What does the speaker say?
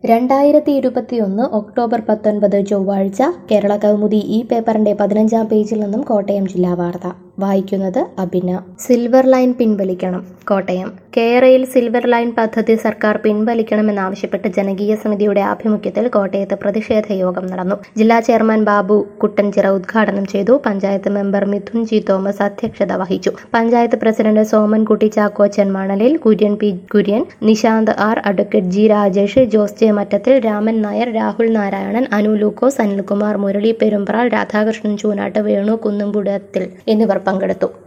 രണ്ടായിരത്തി ഇരുപത്തിയൊന്ന് ഒക്ടോബർ പത്തൊൻപത് ചൊവ്വാഴ്ച കേരള കൗമുദി ഈ പേപ്പറിന്റെ പതിനഞ്ചാം പേജിൽ നിന്നും കോട്ടയം ജില്ലാ വാർത്ത വായിക്കുന്നത് അഭിന സിൽവർ ലൈൻ പിൻവലിക്കണം കോട്ടയം കേരയിൽ സിൽവർ ലൈൻ പദ്ധതി സർക്കാർ പിൻവലിക്കണമെന്നാവശ്യപ്പെട്ട് ജനകീയ സമിതിയുടെ ആഭിമുഖ്യത്തിൽ കോട്ടയത്ത് പ്രതിഷേധ യോഗം നടന്നു ജില്ലാ ചെയർമാൻ ബാബു കുട്ടൻചിറ ഉദ്ഘാടനം ചെയ്തു പഞ്ചായത്ത് മെമ്പർ മിഥുൻ ജി തോമസ് അധ്യക്ഷത വഹിച്ചു panchayat president Somankutty Chackochan Manalil Kurian P Kurian Nishanth R advocate G Rajesh Jose J Mattathil Raman Nair Rahul Narayanan Anu Lukose Anilkumar Murali Perumpral Radhakrishnan Choonattu Venu Kunnumpurathil എന്നിവർ പങ്കെടുത്തു